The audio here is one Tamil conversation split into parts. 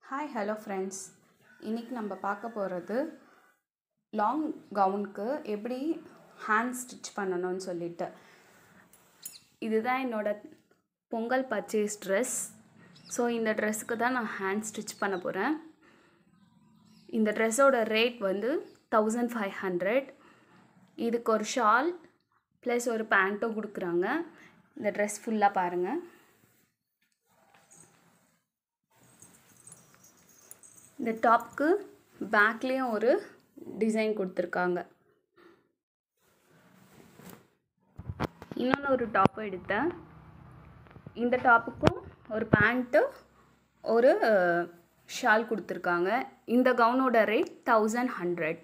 ஹாய் ஹலோ ஃப்ரெண்ட்ஸ் இன்றைக்கி நம்ம பார்க்க போகிறது லாங் கவுனுக்கு எப்படி ஹேண்ட் ஸ்டிச் பண்ணணும்னு சொல்லிட்டு இதுதான் என்னோட பொங்கல் பர்ச்சேஸ் ட்ரெஸ் ஸோ இந்த ட்ரெஸ்ஸுக்கு தான் நான் ஹேண்ட் ஸ்டிச் பண்ண போகிறேன் இந்த ட்ரெஸ்ஸோட ரேட் வந்து தௌசண்ட் ஃபைவ் ஹண்ட்ரட் இதுக்கு ஒரு ஷால் ப்ளஸ் ஒரு பேண்ட்டும் கொடுக்குறாங்க இந்த ட்ரெஸ் ஃபுல்லாக பாருங்கள் இந்த டாப்க்கு பேக்லேயும் ஒரு டிசைன் கொடுத்துருக்காங்க இன்னொன்று ஒரு டாப்பும் எடுத்தேன் இந்த டாப்புக்கும் ஒரு பேண்ட்டு ஒரு ஷால் கொடுத்துருக்காங்க இந்த கவுனோட ரேட் தௌசண்ட் ஹண்ட்ரட்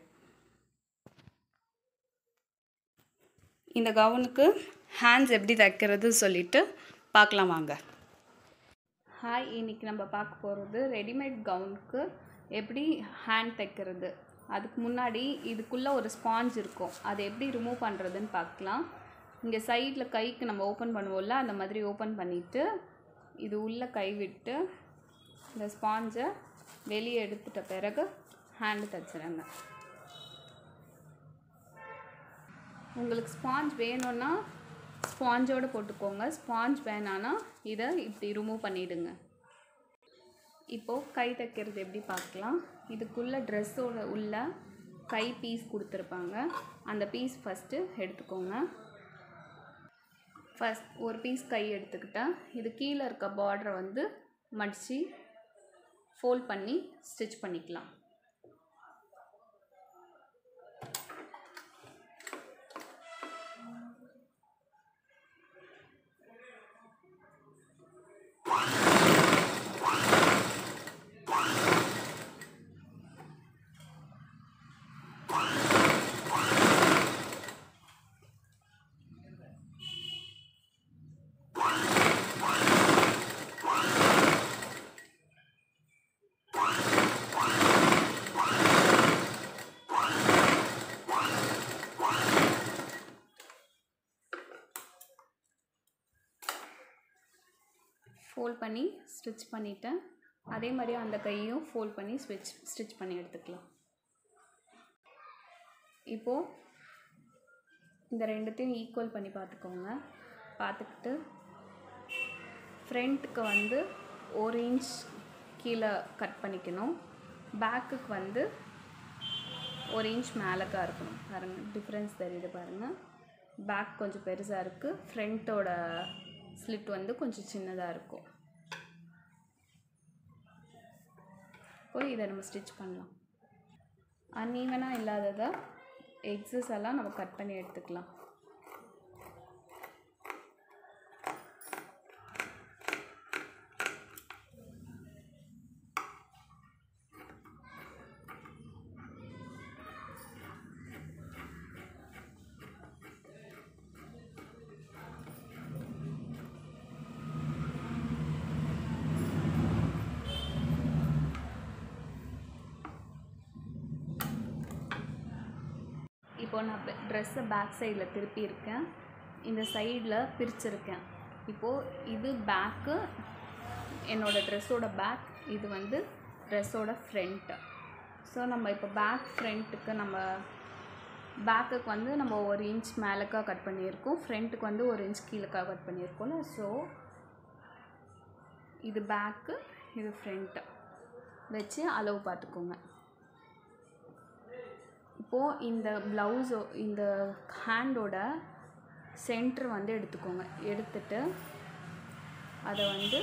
இந்த கவுனுக்கு ஹேண்ட்ஸ் எப்படி தைக்கிறது சொல்லிட்டு பார்க்கலாம் வாங்க ஹாய் இன்றைக்கி நம்ம பார்க்க போகிறது ரெடிமேட் கவுனுக்கு எப்படி ஹேண்ட் தைக்கிறது அதுக்கு முன்னாடி இதுக்குள்ளே ஒரு ஸ்பாஞ்ச் இருக்கும் அதை எப்படி ரிமூவ் பண்ணுறதுன்னு பார்க்கலாம் இங்கே சைடில் கைக்கு நம்ம ஓப்பன் பண்ணுவோம்ல அந்த மாதிரி ஓப்பன் பண்ணிவிட்டு இது உள்ளே கை விட்டு இந்த ஸ்பாஞ்சை வெளியே எடுத்துட்ட பிறகு ஹேண்டு தைச்சிடுங்க உங்களுக்கு ஸ்பாஞ்ச் வேணும்னா ஸ்பாஞ்சோடு போட்டுக்கோங்க ஸ்பாஞ்ச் வேணான்னா இதை இப்படி ரிமூவ் பண்ணிவிடுங்க இப்போது கை தைக்கிறது எப்படி பார்க்கலாம் இதுக்குள்ளே ட்ரெஸ்ஸோட உள்ள கை பீஸ் கொடுத்துருப்பாங்க அந்த பீஸ் ஃபஸ்ட்டு எடுத்துக்கோங்க ஃபஸ்ட் ஒரு பீஸ் கை எடுத்துக்கிட்டேன் இது கீழே இருக்க பார்டரை வந்து மடித்து ஃபோல்ட் பண்ணி ஸ்டிச் பண்ணிக்கலாம் ஃபோல்ட் பண்ணி ஸ்டிச் பண்ணிவிட்டேன் அதே மாதிரி அந்த கையும் ஃபோல்ட் பண்ணி ஸ்விட்ச் ஸ்டிச் பண்ணி எடுத்துக்கலாம் இப்போது இந்த ரெண்டுத்தையும் ஈக்குவல் பண்ணி பார்த்துக்கோங்க பார்த்துக்கிட்டு ஃப்ரண்ட்டுக்கு வந்து ஒரு இன்ச் கீழே கட் பண்ணிக்கணும் பேக்குக்கு வந்து ஒரு இன்ச் மேலக்கா இருக்கணும் பாருங்கள் டிஃப்ரென்ஸ் தெரியுது பாருங்கள் பேக் கொஞ்சம் பெருசாக இருக்குது ஃப்ரண்ட்டோட ஸ்லிட் வந்து கொஞ்சம் சின்னதாக இருக்கும் இப்போ இதை நம்ம ஸ்டிச் பண்ணலாம் அன்ஈவனாக இல்லாததை எக்ஸஸ் எல்லாம் நம்ம கட் பண்ணி எடுத்துக்கலாம் இப்போ நான் ட்ரெஸ்ஸை பேக் சைடில் திருப்பியிருக்கேன் இந்த சைடில் பிரிச்சிருக்கேன் இப்போது இது பேக்கு என்னோடய ட்ரெஸ்ஸோட பேக் இது வந்து ட்ரெஸ்ஸோட ஃப்ரண்ட்டு ஸோ நம்ம இப்போ பேக் ஃப்ரண்ட்டுக்கு நம்ம பேக்குக்கு வந்து நம்ம ஒரு இன்ச் மேலக்கா கட் பண்ணியிருக்கோம் ஃப்ரண்ட்டுக்கு வந்து ஒரு இன்ச் கீழக்கா கட் பண்ணியிருக்கோம்ல ஸோ இது பேக்கு இது ஃப்ரண்ட்டு வச்சு அளவு பார்த்துக்கோங்க இப்போது இந்த ப்ளவுஸோ இந்த ஹேண்டோட சென்ட்ரு வந்து எடுத்துக்கோங்க எடுத்துட்டு அதை வந்து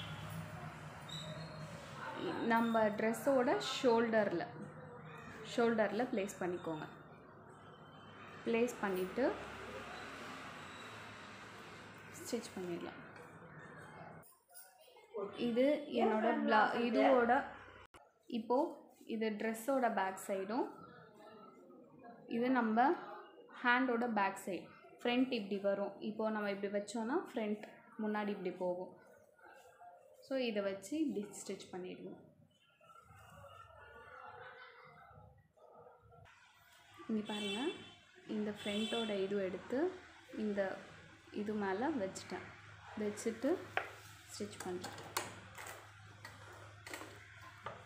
நம்ம ட்ரெஸ்ஸோட ஷோல்டரில் ஷோல்டரில் ப்ளேஸ் பண்ணிக்கோங்க ப்ளேஸ் பண்ணிவிட்டு ஸ்டிச் பண்ணிடலாம் இது என்னோட ப்ள இதோட இப்போது இது ட்ரெஸ்ஸோட பேக் சைடும் இது நம்ம ஹேண்டோட பேக் சைடு ஃப்ரண்ட் இப்படி வரும் இப்போது நம்ம இப்படி வச்சோன்னா ஃப்ரண்ட் முன்னாடி இப்படி போகும் ஸோ இதை வச்சு இப்படி ஸ்டிச் பண்ணிடுவோம் இங்கே பாருங்கள் இந்த ஃப்ரண்ட்டோட இது எடுத்து இந்த இது மேலே வச்சுட்டேன் வச்சுட்டு ஸ்டிச் பண்ணுறேன்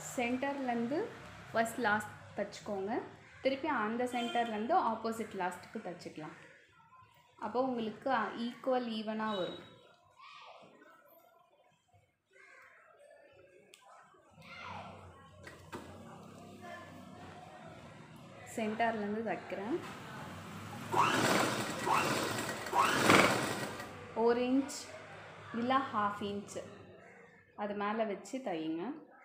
சென்டர்லேருந்து ஃபஸ்ட் லாஸ்ட் தைச்சிக்கோங்க திருப்பி அந்த சென்டர்லேருந்து ஆப்போசிட் லாஸ்ட்டுக்கு தைச்சிக்கலாம் அப்போ உங்களுக்கு ஈக்குவல் ஈவனாக வரும் சென்டர்லேருந்து தைக்கிறேன் ஒரு இன்ச் இல்லை ஹாஃப் இன்ச் அது மேலே வச்சு தையுங்க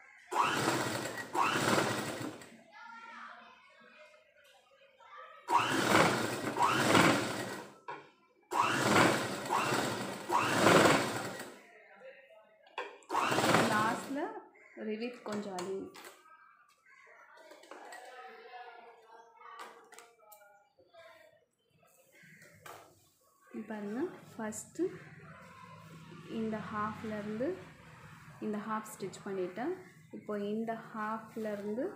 லாஸ்ட்டில் ரிவிட் கொஞ்சம் அழியும் பாருங்கள் ஃபஸ்ட்டு இந்த ஹாஃப்லேருந்து இந்த ஹாஃப் ஸ்டிச் பண்ணிட்டேன் இப்போ இந்த ஹாஃப்லேருந்து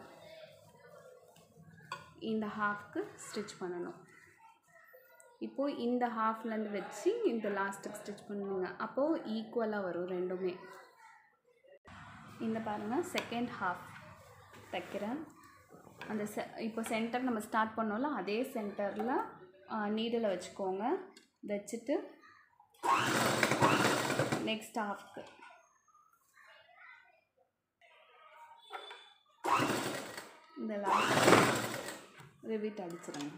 இந்த ஹாஃப்க்கு ஸ்டிச் பண்ணணும் இப்போது இந்த ஹாஃப்லேருந்து வச்சு இந்த லாஸ்ட்டுக்கு ஸ்டிச் பண்ணுவீங்க அப்போது ஈக்குவலாக வரும் ரெண்டுமே இந்த பாருங்கள் செகண்ட் ஹாஃப் தைக்கிறேன் அந்த செ இப்போ சென்டர் நம்ம ஸ்டார்ட் பண்ணோம்ல அதே சென்டரில் நீடில் வச்சுக்கோங்க வச்சுட்டு நெக்ஸ்ட் ஹாஃப்க்கு இந்த லாஸ்ட் ரிவிட் அடிச்சிடுங்க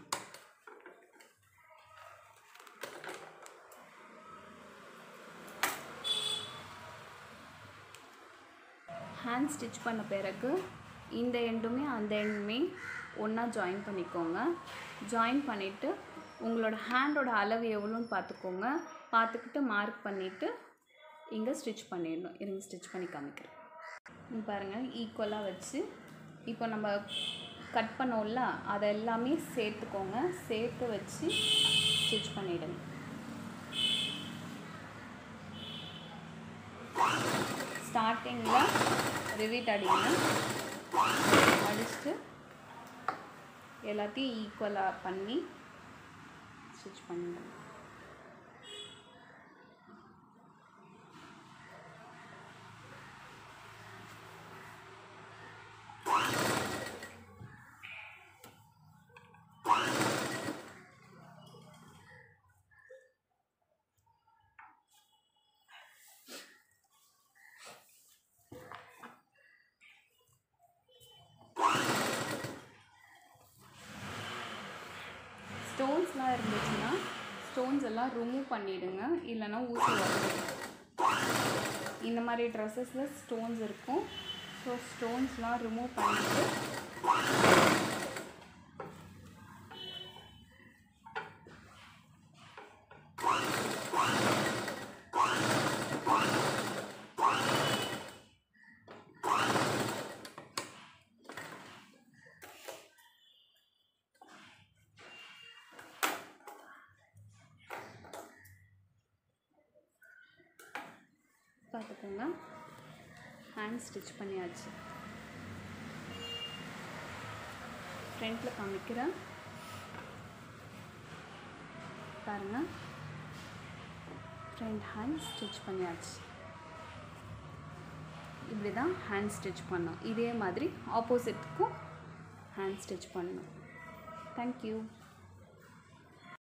ஹேண்ட் ஸ்டிச் பண்ண பிறகு இந்த எண்டுமே அந்த எண்டுமே ஒன்றா ஜாயின் பண்ணிக்கோங்க ஜாயின் பண்ணிவிட்டு உங்களோட ஹேண்டோட அளவு எவ்வளோன்னு பார்த்துக்கோங்க பார்த்துக்கிட்டு மார்க் பண்ணிவிட்டு இங்கே ஸ்டிச் பண்ணிடணும் இருங்க ஸ்டிச் பண்ணி காமிக்கிறேன் இங்க பாருங்கள் ஈக்குவலாக வச்சு இப்போ நம்ம கட் பண்ணோம்ல அதை எல்லாமே சேர்த்துக்கோங்க சேர்த்து வச்சு ஸ்டிச் பண்ணிவிடுங்க ஸ்டார்டிங்கில் ரிவீட் அடிங்க அடிச்சுட்டு எல்லாத்தையும் ஈக்குவலாக பண்ணி ஸ்டிச் பண்ணிடுங்க ஸ்டோன்ஸ்லாம் இருந்துச்சுன்னா ஸ்டோன்ஸ் எல்லாம் ரிமூவ் பண்ணிவிடுங்க இல்லைன்னா ஊசி வரும் இந்த மாதிரி ட்ரெஸ்ஸஸில் ஸ்டோன்ஸ் இருக்கும் ஸோ ஸ்டோன்ஸ்லாம் ரிமூவ் பண்ணிட்டு பார்த்துக்கோங்க ஹேண்ட் ஸ்டிச் பண்ணியாச்சு ஃப்ரண்ட்டில் காமிக்கிறேன் பாருங்கள் ஃப்ரண்ட் ஹேண்ட் ஸ்டிச் பண்ணியாச்சு இப்படி தான் ஹேண்ட் ஸ்டிச் பண்ணோம் இதே மாதிரி ஆப்போசிட்க்கும் ஹேண்ட் ஸ்டிச் பண்ணணும் தேங்க்யூ